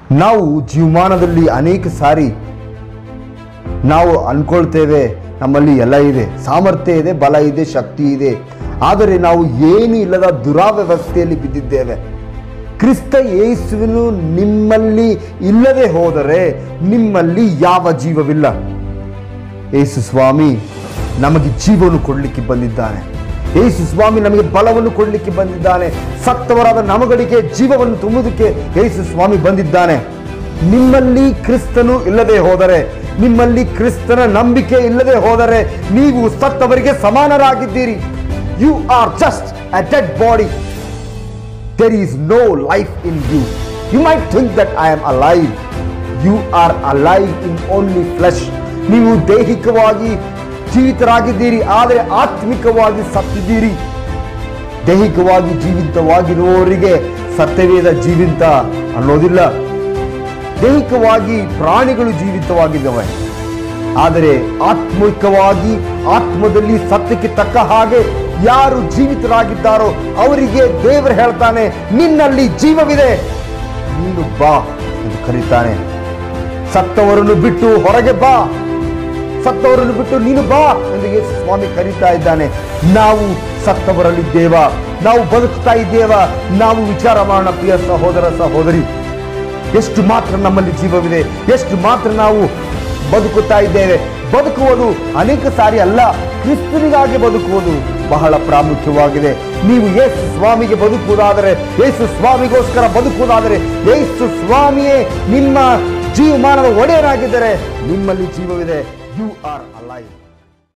ನಾವು ಜೀವಮಾನದಲ್ಲಿ ಅನೇಕ ಸಾರಿ ನಾವು ಅನ್ಕೊಳ್ತೇವೆ ನಮ್ಮಲ್ಲಿ ಎಲ್ಲ ಇದೆ ಸಾಮರ್ಥ್ಯ ಇದೆ ಬಲ ಇದೆ ಶಕ್ತಿ ಇದೆ ಆದರೆ ನಾವು ಏನು ಇಲ್ಲದ ದುರಾವ್ಯವಸ್ಥೆಯಲ್ಲಿ ಬಿದ್ದಿದ್ದೇವೆ ಕ್ರಿಸ್ತ ಯೇಸುವಿನು ನಿಮ್ಮಲ್ಲಿ ಇಲ್ಲದೆ ಹೋದರೆ ನಿಮ್ಮಲ್ಲಿ ಯಾವ ಜೀವವಿಲ್ಲ ಯೇಸು ಸ್ವಾಮಿ ನಮಗೆ ಜೀವವನ್ನು ಕೊಡಲಿಕ್ಕೆ ಬಂದಿದ್ದಾನೆ ಯೇಸು ಸ್ವಾಮಿ ನಮಗೆ ಬಲವನ್ನು ಕೊಡಲಿಕ್ಕೆ ಬಂದಿದ್ದಾನೆ ಸತ್ತವರಾದ ನಮಗಳಿಗೆ ಜೀವವನ್ನು ತುಂಬುವುದಕ್ಕೆ ಯೇಸು ಸ್ವಾಮಿ ಬಂದಿದ್ದಾನೆ ನಿಮ್ಮಲ್ಲಿ ಕ್ರಿಸ್ತನು ಇಲ್ಲದೆ ಹೋದರೆ ನಿಮ್ಮಲ್ಲಿ ಕ್ರಿಸ್ತನ ನಂಬಿಕೆ ಇಲ್ಲದೆ ಹೋದರೆ ನೀವು ಸತ್ತವರಿಗೆ ಸಮಾನರಾಗಿದ್ದೀರಿ you are just a dead body there is no life in you. You might think that I am alive. You are alive in only flesh. ನೀವು ದೈಹಿಕವಾಗಿ ಜೀವಿತರಾಗಿದ್ದೀರಿ ಆದರೆ ಆತ್ಮಿಕವಾಗಿ ಸತ್ತಿದ್ದೀರಿ ದೈಹಿಕವಾಗಿ ಜೀವಿತವಾಗಿರುವವರಿಗೆ ಸತ್ಯವೇದ ಜೀವಿತ ಅನ್ನೋದಿಲ್ಲ ದೈಹಿಕವಾಗಿ ಪ್ರಾಣಿಗಳು ಜೀವಿತವಾಗಿದ್ದಾವೆ ಆದರೆ ಆತ್ಮಿಕವಾಗಿ ಆತ್ಮದಲ್ಲಿ ಸತ್ಯಕ್ಕೆ ತಕ್ಕ ಹಾಗೆ ಯಾರು ಜೀವಿತರಾಗಿದ್ದಾರೋ ಅವರಿಗೆ ದೇವರು ಹೇಳ್ತಾನೆ ನಿನ್ನಲ್ಲಿ ಜೀವವಿದೆ ನೀನು ಬಾ ಎಂದು ಕರೀತಾನೆ ಸತ್ತವರನ್ನು ಬಿಟ್ಟು ಹೊರಗೆ ಬಾ ಸತ್ತವರನ್ನು ಬಿಟ್ಟು ನೀನು ಬಾ ಎಂದು ಯೇಸು ಸ್ವಾಮಿ ಕರೀತಾ ಇದ್ದಾನೆ ನಾವು ಸತ್ತವರಲ್ಲಿದ್ದೇವ ನಾವು ಬದುಕ್ತಾ ಇದ್ದೇವ ನಾವು ವಿಚಾರ ಮಾಡೋಣ ಪ್ರಿಯ ಸಹೋದರ ಸಹೋದರಿ ಎಷ್ಟು ಮಾತ್ರ ನಮ್ಮಲ್ಲಿ ಜೀವವಿದೆ ಎಷ್ಟು ಮಾತ್ರ ನಾವು ಬದುಕುತ್ತಾ ಇದ್ದೇವೆ ಬದುಕುವುದು ಅನೇಕ ಸಾರಿ ಅಲ್ಲ ಕ್ರಿಸ್ತನಿಗಾಗಿ ಬದುಕುವುದು ಬಹಳ ಪ್ರಾಮುಖ್ಯವಾಗಿದೆ ನೀವು ಯೇಸು ಸ್ವಾಮಿಗೆ ಬದುಕುವುದಾದರೆ ಯೇಸು ಸ್ವಾಮಿಗೋಸ್ಕರ ಬದುಕುವುದಾದರೆ ಯೇಸು ಸ್ವಾಮಿಯೇ ನಿಮ್ಮ ಜೀವಮಾನದ ಒಡೆಯರಾಗಿದ್ದರೆ ನಿಮ್ಮಲ್ಲಿ ಜೀವವಿದೆ ಯು ಆರ್ ಅಲೈವ್